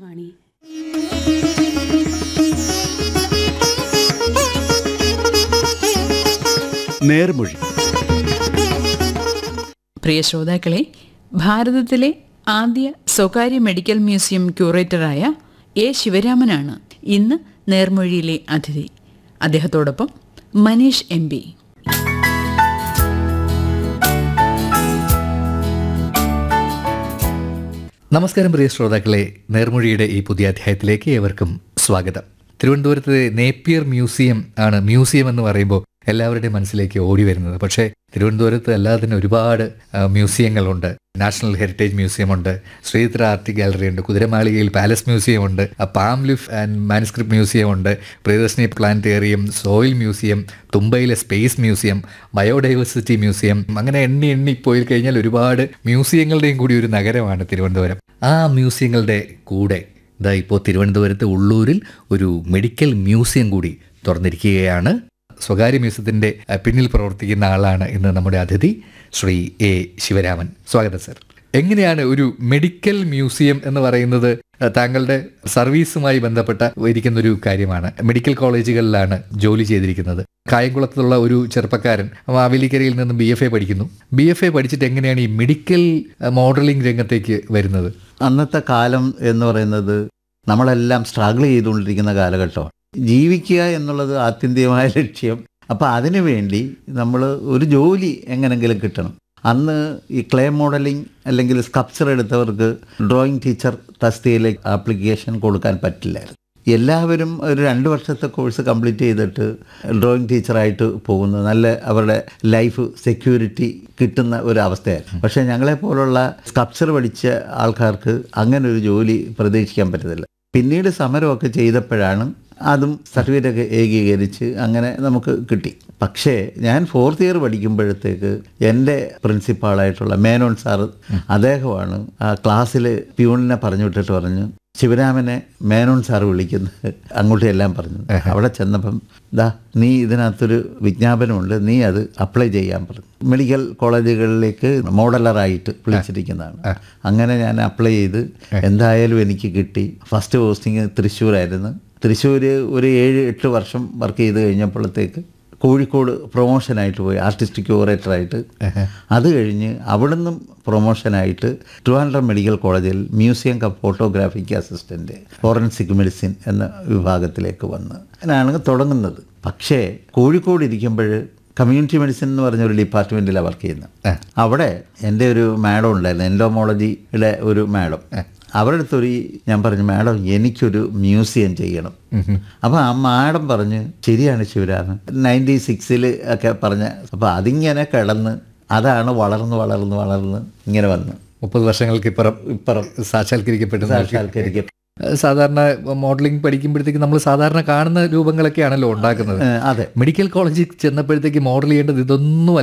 ആകാശവാണി നേർമൊഴി പ്രിയ ശ്രോതാക്കളെ ഭാരതത്തിലെ ആദ്യ സ്വകാര്യ മെഡിക്കൽ മ്യൂസിയം ക്യൂറേറ്ററായ എ ശിവരാമനാണ് ഇന്ന് നേർമൊഴിയിലെ അതിഥി അദ്ദേഹത്തോടൊപ്പം മനീഷ് എം പി നമസ്കാരം പ്രിയ ശ്രോതാക്കളെ നേർമൊഴിയുടെ ഈ പുതിയ അധ്യായത്തിലേക്ക് ഏവർക്കും സ്വാഗതം തിരുവനന്തപുരത്തെ നേപ്പിയർ മ്യൂസിയം ആണ് മ്യൂസിയം എന്ന് പറയുമ്പോൾ എല്ലാവരുടെയും മനസ്സിലേക്ക് ഓടി വരുന്നത് പക്ഷേ തിരുവനന്തപുരത്ത് അല്ലാതെ തന്നെ ഒരുപാട് ആ, മ്യൂസിയങ്ങളുണ്ട് നാഷണൽ ഹെറിറ്റേജ് മ്യൂസിയം ഉണ്ട് ശ്രീധര ആർട്ട് ഗാലറി ഉണ്ട് കുതിരമാളികയിൽ പാലസ് മ്യൂസിയം ഉണ്ട് palm leaf and manuscript museum ഉണ്ട് പ്രിയദർശിനി പ്ലാനറ്റേറിയം സോയിൽ മ്യൂസിയം തുമ്പയിലെ സ്പേസ് മ്യൂസിയം ബയോഡൈവേഴ്സിറ്റി മ്യൂസിയം അങ്ങനെ എണ്ണി എണ്ണി പോയി കഴിഞ്ഞാൽ ഒരുപാട് മ്യൂസിയങ്ങളുടെയും കൂടി ഒരു നഗരമാണ് തിരുവനന്തപുരം ആ മ്യൂസിയങ്ങളുടെ കൂടെ ഇതാ ഇപ്പോൾ തിരുവനന്തപുരത്ത് ഉള്ളൂരിൽ ഒരു മെഡിക്കൽ മ്യൂസിയം കൂടി തുറന്നിരിക്കുകയാണ് സ്വകാര്യ മ്യൂസിയത്തിൻ്റെ അഹ്, പിന്നിൽ പ്രവർത്തിക്കുന്ന ആളാണ് ഇന്ന് നമ്മുടെ അതിഥി ശ്രീ എ ശിവരാമൻ സ്വാഗതം സർ എങ്ങനെയാണ് ഒരു മെഡിക്കൽ മ്യൂസിയം എന്ന് പറയുന്നത് അഹ്, താങ്കളുടെ സർവീസുമായി ബന്ധപ്പെട്ട ഇരിക്കുന്ന ഒരു കാര്യമാണ് മെഡിക്കൽ കോളേജുകളിലാണ് ജോലി ചെയ്തിരിക്കുന്നത് കായംകുളത്തുള്ള ഒരു ചെറുപ്പക്കാരൻ മാവേലിക്കരയിൽ നിന്ന് ബി എഫ് എ പഠിക്കുന്നു ബി എഫ് എ പഠിച്ചിട്ട് എങ്ങനെയാണ് ഈ മെഡിക്കൽ അഹ്, മോഡലിംഗ് രംഗത്തേക്ക് വരുന്നത് അന്നത്തെ കാലം എന്ന് പറയുന്നത് നമ്മളെല്ലാം സ്ട്രഗിൾ ചെയ്തുകൊണ്ടിരിക്കുന്ന കാലഘട്ടമാണ് ജീവിക്കുക എന്നുള്ളത് ആത്യന്തികമായ ലക്ഷ്യം അപ്പോൾ അതിനു വേണ്ടി നമ്മൾ ഒരു ജോലി എങ്ങനെങ്കിലും കിട്ടണം അന്ന് ഈ ക്ലേ മോഡലിംഗ് അല്ലെങ്കിൽ സ്കൾപ്ചർ എടുത്തവർക്ക് ഡ്രോയിങ് ടീച്ചർ തസ്തിയിലേക്ക് ആപ്ലിക്കേഷൻ കൊടുക്കാൻ പറ്റില്ലായിരുന്നു എല്ലാവരും ഒരു രണ്ട് വർഷത്തെ കോഴ്സ് കംപ്ലീറ്റ് ചെയ്തിട്ട് ഡ്രോയിങ് ടീച്ചറായിട്ട് പോകുന്ന നല്ല അവരുടെ ലൈഫ് സെക്യൂരിറ്റി കിട്ടുന്ന ഒരു അവസ്ഥയായിരുന്നു പക്ഷേ ഞങ്ങളെപ്പോലുള്ള സ്കൾപ്ചർ പഠിച്ച ആൾക്കാർക്ക് അങ്ങനെ ഒരു ജോലി പ്രതീക്ഷിക്കാൻ പറ്റത്തില്ല പിന്നീട് സമരമൊക്കെ ചെയ്തപ്പോഴാണ് അതും സർട്ടിഫിക്കറ്റ് ഒക്കെ ഏകീകരിച്ച് അങ്ങനെ നമുക്ക് കിട്ടി പക്ഷേ ഞാൻ ഫോർത്ത് ഇയർ പഠിക്കുമ്പോഴത്തേക്ക് എൻ്റെ പ്രിൻസിപ്പാളായിട്ടുള്ള മേനോൻ സാറ് അദ്ദേഹമാണ് ആ ക്ലാസ്സിൽ പ്യൂണിനെ പറഞ്ഞു വിട്ടിട്ട് പറഞ്ഞു ശിവരാമനെ മേനോൻ സാർ വിളിക്കുന്നത് അങ്ങോട്ടും എല്ലാം പറഞ്ഞു അവിടെ ചെന്നപ്പം ദാ നീ ഇതിനകത്തൊരു വിജ്ഞാപനമുണ്ട് നീ അത് അപ്ലൈ ചെയ്യാൻ പറഞ്ഞു മെഡിക്കൽ കോളേജുകളിലേക്ക് മോഡലറായിട്ട് വിളിച്ചിരിക്കുന്നതാണ് അങ്ങനെ ഞാൻ അപ്ലൈ ചെയ്ത് എന്തായാലും എനിക്ക് കിട്ടി ഫസ്റ്റ് പോസ്റ്റിംഗ് തൃശ്ശൂരായിരുന്നു തൃശ്ശൂർ ഒരു ഏഴ് എട്ട് വർഷം വർക്ക് ചെയ്ത് കഴിഞ്ഞപ്പോഴത്തേക്ക് കോഴിക്കോട് പ്രൊമോഷനായിട്ട് പോയി ആർട്ടിസ്റ്റിക് ക്യൂറേറ്ററായിട്ട് അത് കഴിഞ്ഞ് അവിടുന്ന് പ്രൊമോഷനായിട്ട് ട്രിവാൻഡ്രം മെഡിക്കൽ കോളേജിൽ museum cum photographic assistant forensic medicine എന്ന വിഭാഗത്തിലേക്ക് വന്ന് അങ്ങനെയാണ് തുടങ്ങുന്നത് പക്ഷേ കോഴിക്കോട് ഇരിക്കുമ്പോൾ കമ്മ്യൂണിറ്റി മെഡിസിൻ എന്ന് പറഞ്ഞ ഒരു ഡിപ്പാർട്ട്മെൻറ്റിലാണ് വർക്ക് ചെയ്യുന്നത് അവിടെ എൻ്റെ ഒരു മാഡം ഉണ്ടായിരുന്നു എൻഡോമോളജിയുടെ ഒരു മാഡം അവരുടെ അടുത്തൊരു ഞാൻ പറഞ്ഞു മാഡം എനിക്കൊരു മ്യൂസിയം ചെയ്യണം അപ്പോൾ ആ മാഡം പറഞ്ഞ് ശരിയാണ് ശിവരാമൻ നയൻറ്റി സിക്സിൽ ഒക്കെ പറഞ്ഞ അപ്പോൾ അതിങ്ങനെ കിടന്ന് അതാണ് വളർന്ന് വളർന്ന് വളർന്ന് ഇങ്ങനെ വന്ന് മുപ്പത് വർഷങ്ങൾക്ക് ഇപ്പുറം ഇപ്പുറം സാക്ഷാത്കരിക്കപ്പെടുന്ന സാക്ഷാത്കരിക്കും സാധാരണ മോഡലിംഗ് പഠിക്കുമ്പോഴത്തേക്ക് നമ്മൾ സാധാരണ കാണുന്ന രൂപങ്ങളൊക്കെയാണല്ലോ ഉണ്ടാക്കുന്നത് ഏഹ്, അതെ മെഡിക്കൽ കോളേജിൽ ചെന്നപ്പോഴത്തേക്ക് മോഡൽ ചെയ്യേണ്ടത് ഇതൊന്നും